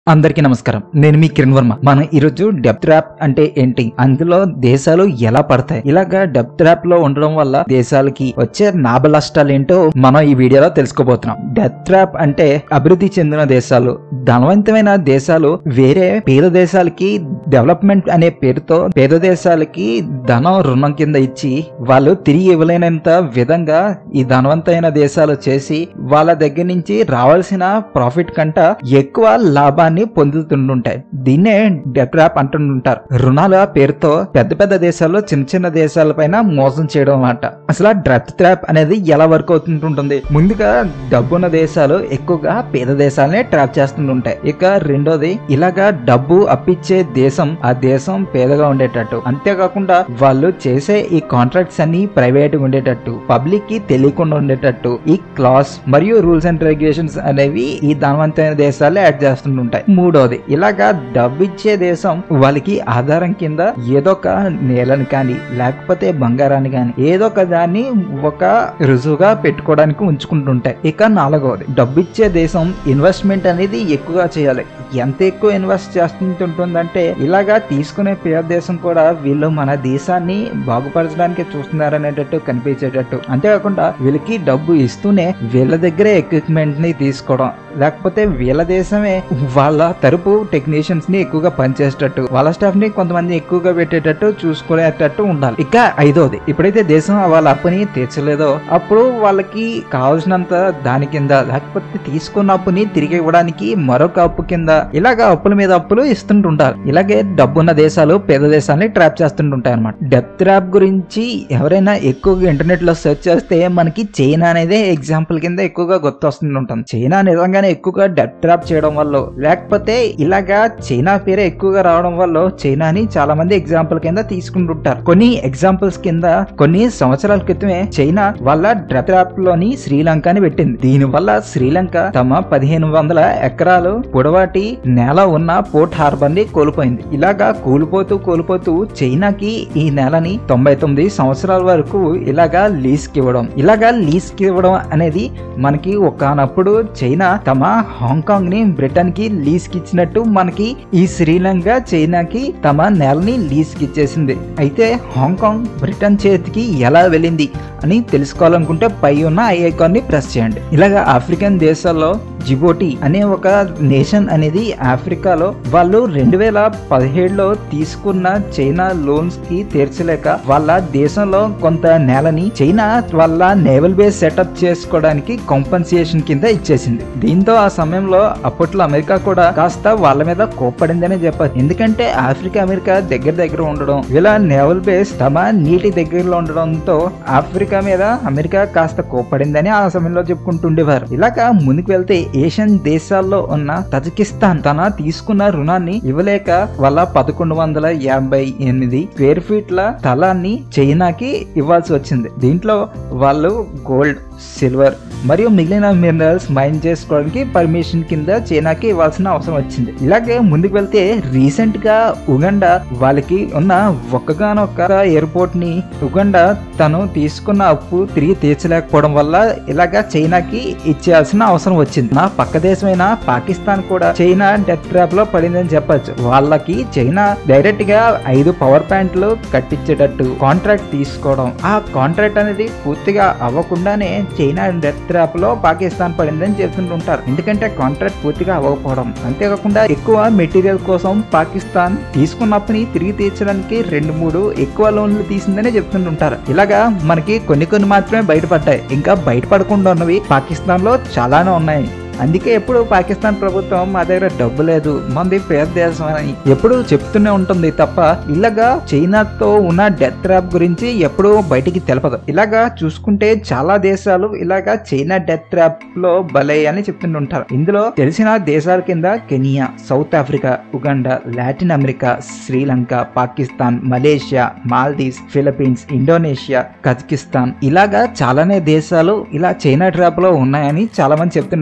అందరికీ నమస్కారం నేను మీ కిరణ్ వర్మ మనం ఈరోజు డెప్త్ ర్యాప్ అంటే ఏంటి అందులో దేశాలు ఎలా పడతాయి ఇలాగా డెప్త్ ర్యాప్ లో ఉండడం వల్ల దేశాలకి వచ్చే లాభ నష్టాలు ఏంటో మనం ఈ వీడియోలో తెలుసుకోబోతున్నాం డెప్త్ ర్యాప్ అంటే అభివృద్ధి చెందిన దేశాలు ధనవంతమైన దేశాలు వేరే పేద దేశాలకి డెవలప్మెంట్ అనే పేరుతో పేద దేశాలకి ధనం రుణం కింద ఇచ్చి వాళ్ళు తిరిగి ఇవ్వలేనంత విధంగా ఈ ధనవంతమైన దేశాలు చేసి వాళ్ళ దగ్గర నుంచి రావాల్సిన ప్రాఫిట్ కంట ఎక్కువ లాభాన్ని పొందుతుంటుంటాయి దీన్నే డెట్ ర్యాప్ అంటుంటారు రుణాల పేరుతో పెద్ద పెద్ద దేశాల్లో చిన్న చిన్న దేశాల పైన మోసం చేయడం అన్నమాట అసలు డెట్ ట్రాప్ అనేది ఎలా వర్క్ అవుతుంటుంది ముందుగా డబ్బున్న దేశాలు ఎక్కువగా పేద దేశాలనే ట్రాప్ చేస్తుంటాయి ఇక రెండోది ఇలాగా డబ్బు అప్పిచ్చే దేశం ఆ దేశం పేదగా ఉండేటట్టు అంతేకాకుండా వాళ్ళు చేసే ఈ కాంట్రాక్ట్స్ అన్ని ప్రైవేట్ ఉండేటట్టు పబ్లిక్ కి తెలియకుండా ఉండేటట్టు ఈ క్లాస్ మరియు రూల్స్ అండ్ రెగ్యులేషన్స్ అనేవి ఈ ధనవంతమైన దేశాలే యాడ్ చేస్తుంటాయి మూడోది ఇలాగా డబ్బు ఇచ్చే దేశం వాళ్ళకి ఆధారం కింద ఏదో ఒక నేలను కానీ లేకపోతే బంగారాన్ని కానీ ఏదో ఒక దాన్ని ఒక రుజువుగా పెట్టుకోవడానికి ఉంచుకుంటుంటాయి ఇక నాలుగవది డబ్బు ఇచ్చే దేశం ఇన్వెస్ట్మెంట్ అనేది ఎక్కువగా చేయాలి ఎంత ఎక్కువ ఇన్వెస్ట్ చేస్తుంటుందంటే ఇలాగా తీసుకునే పేద దేశం కూడా వీళ్ళు మన దేశాన్ని బాగుపరచడానికి చూస్తున్నారనేటట్టు కనిపించేటట్టు అంతేకాకుండా వీళ్ళకి డబ్బు ఇస్తూనే వీళ్ళ దగ్గరే ఎక్విప్మెంట్ ని తీసుకోవడం లేకపోతే వీళ్ళ దేశమే వాళ్ళ తరపు టెక్నీషియన్స్ ని ఎక్కువగా పనిచేసేటట్టు వాళ్ళ స్టాఫ్ ని కొంతమంది ఎక్కువగా పెట్టేటట్టు చూసుకునేటట్టు ఉండాలి ఇక ఐదోది ఎప్పుడైతే దేశం వాళ్ళ అప్పుని తీర్చలేదో అప్పుడు వాళ్ళకి కావాల్సినంత దాని కింద లేకపోతే తీసుకున్న అప్పుని తిరిగి ఇవ్వడానికి మరొక అప్పు కింద ఇలాగ అప్పుల మీద అప్పులు ఇస్తుంటుంటారు ఇలాగే డబ్బున్న దేశాలు పేద దేశాలని ట్రాప్ చేస్తుంటుంటాయి అనమాట డెప్త్ ట్రాప్ గురించి ఎవరైనా ఎక్కువగా ఇంటర్నెట్ లో సెర్చ్ చేస్తే మనకి చైనా అనేది ఎగ్జాంపుల్ కింద ఎక్కువగా గుర్తొస్తుంటుంది చైనా నిజంగానే ఎక్కువగా డెప్త్ ట్రాప్ చేయడం వల్ల లేకపోతే ఇలాగా చైనా పేరే ఎక్కువగా రావడం వల్ల చైనాని చాలా మంది ఎగ్జాంపుల్ కింద తీసుకుంటుంటారు కొన్ని ఎగ్జాంపుల్స్ కింద కొన్ని సంవత్సరాల క్రితమే చైనా వాళ్ళ డెప్త్ ట్రాప్ లోని శ్రీలంకని పెట్టింది దీని వల్ల శ్రీలంక తమ పదిహేను వందల ఎకరాలు పొడవాటి నేల ఉన్న పోర్ట్ హార్బర్ ని కోల్పోయింది ఇలాగా కూలిపోతూ కోల్పోతూ చైనాకి ఈ నేలని తొంభై తొమ్మిది సంవత్సరాల వరకు ఇలాగా లీజ్ కి ఇవ్వడం ఇలాగా లీజ్ కి ఇవ్వడం అనేది మనకి ఒకనప్పుడు చైనా తమ హాంకాంగ్ ని బ్రిటన్ కి లీజ్ కి ఇచ్చినట్టు మనకి ఈ శ్రీలంక చైనాకి తమ నేలని లీజ్ కి ఇచ్చేసింది అయితే హాంకాంగ్ బ్రిటన్ చేతికి ఎలా వెళ్ళింది అని తెలుసుకోవాలనుకుంటే పై ఉన్న ఐ ఐకాన్ ని ప్రెస్ చేయండి ఇలాగా ఆఫ్రికన్ దేశాల్లో జిబోటి అనే ఒక నేషన్ అనేది ఆఫ్రికాలో వాళ్ళు రెండు వేల పదిహేడులో తీసుకున్న చైనా లోన్స్ కి తీర్చలేక వాళ్ళ దేశంలో కొంత నేలని చైనా వాళ్ళ నేవల్ బేస్ సెటప్ చేసుకోవడానికి కాంపన్సేషన్ కింద ఇచ్చేసింది దీంతో ఆ సమయంలో అప్పట్లో అమెరికా కూడా కాస్త వాళ్ళ మీద కోప్పడిందనే చెప్పాలి ఎందుకంటే ఆఫ్రికా అమెరికా దగ్గర దగ్గర ఉండడం వీళ్ళ నేవల్ బేస్ తమ నీటి దగ్గరలో ఉండడంతో ఆఫ్రికా మీద అమెరికా కాస్త కోప్పడిందని ఆ సమయంలో చెప్పుకుంటుండేవారు ఇలాగా ముందుకు వెళ్తే ఏషియన్ దేశాల్లో ఉన్న తజకిస్తాన్ తన తీసుకున్న రుణాన్ని ఇవ్వలేక వాళ్ళ పదకొండు వందల యాభై ఎనిమిది స్క్వేర్ ఫీట్ల స్థలాన్ని చైనాకి ఇవ్వాల్సి వచ్చింది దీంట్లో వాళ్ళు గోల్డ్ సిల్వర్ మరియు మిగిలిన మినరల్స్ మైన్ చేసుకోవడానికి పర్మిషన్ కింద చైనాకి ఇవ్వాల్సిన అవసరం వచ్చింది ఇలాగే ముందుకు వెళ్తే రీసెంట్ గా ఉగండా వాళ్ళకి ఉన్న ఒక్కగానొక్క ఎయిర్పోర్ట్ ని ఉగండా తను తీసుకున్న అప్పు తిరిగి తీర్చలేకపోవడం వల్ల ఇలాగా చైనాకి ఇచ్చేయాల్సిన అవసరం వచ్చింది నా పక్క దేశమైన పాకిస్తాన్ కూడా చైనా డెత్ ట్రాప్ లో పడిందని చెప్పొచ్చు వాళ్ళకి చైనా డైరెక్ట్ గా ఐదు పవర్ ప్లాంట్లు కట్టించేటట్టు కాంట్రాక్ట్ తీసుకోవడం ఆ కాంట్రాక్ట్ అనేది పూర్తిగా అవ్వకుండానే చైనా డెత్ ట్రాప్ లో పాకిస్తాన్ పడిందని చెప్తుంటుంటారు ఎందుకంటే కాంట్రాక్ట్ పూర్తిగా అవ్వకపోవడం అంతేకాకుండా ఎక్కువ మెటీరియల్ కోసం పాకిస్తాన్ తీసుకున్నప్పని తిరిగి తీర్చడానికి రెండు మూడు ఎక్కువ లోన్లు తీసిందని చెప్తుంటుంటారు ఇలాగా మనకి కొన్ని కొన్ని మాత్రమే బయటపడ్డాయి ఇంకా బయటపడకుండా ఉన్నవి పాకిస్తాన్ లో చాలానే ఉన్నాయి అందుకే ఎప్పుడు పాకిస్తాన్ ప్రభుత్వం మా దగ్గర డబ్బు లేదు మంది పేద దేశం అని ఎప్పుడు చెప్తూనే ఉంటుంది తప్ప ఇలాగా చైనాతో ఉన్న డెత్ ట్రాప్ గురించి ఎప్పుడు బయటికి తెలపదు ఇలాగా చూసుకుంటే చాలా దేశాలు ఇలాగా చైనా డెత్ ట్రాప్ లో బలై అని చెప్తుంటుంటారు ఇందులో తెలిసిన దేశాల కింద Kenya South Africa Uganda Latin America Sri Lanka Pakistan Malaysia Maldives Philippines Indonesia Kazakhstan ఇలాగా చాలానే దేశాలు ఇలా చైనా ట్రాప్ లో ఉన్నాయని చాలా మంది చెప్తుంటుంటారు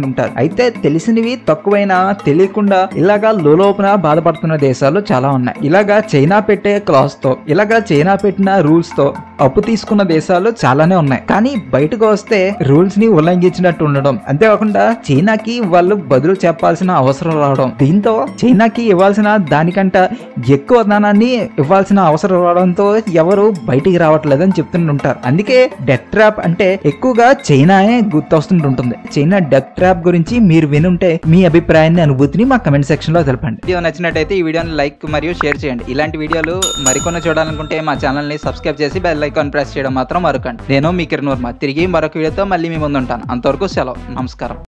అయితే తెలిసినవి తక్కువైనా తెలియకుండా ఇలాగా లోలోపన బాధపడుతున్న దేశాలు చాలా ఉన్నాయి ఇలాగా చైనా పెట్టే క్లాస్ తో ఇలాగా చైనా పెట్టిన రూల్స్ తో అప్పు తీసుకున్న దేశాలు చాలానే ఉన్నాయి కానీ బయటకు వస్తే రూల్స్ ని ఉల్లంఘించినట్టు ఉండడం అంతేకాకుండా చైనాకి వాళ్ళు బదులు చెప్పాల్సిన అవసరం రావడం దీంతో చైనాకి ఇవ్వాల్సిన దానికంట ఎక్కువ ధనాన్ని ఇవ్వాల్సిన అవసరం రావడంతో ఎవరు బయటికి రావట్లేదని చెప్తుంటుంటారు అందుకే డెత్ ట్రాప్ అంటే ఎక్కువగా చైనాయే గుర్తొస్తుంటుంటుంది చైనా డెత్ ట్రాప్ గురించి మీరు వినుంటే మీ అభిప్రాయాన్ని అనుభూతిని మా కమెంట్ సెక్షన్ లో తెలపండి వీడియో నచ్చినట్టయితే ఈ వీడియోని లైక్ మరియు షేర్ చేయండి ఇలాంటి వీడియోలు మరికొన్ని చూడాలనుకుంటే మా ఛానల్ ని సబ్స్క్రైబ్ చేసి బెల్ ఐకాన్ ప్రెస్ చేయడం మాత్రం మరొకండి నేను మీ కిరణ్ వర్మ తిరిగి మరొక వీడియోతో మళ్ళీ మీ ముందు ఉంటాను అంతవరకు సెలవు నమస్కారం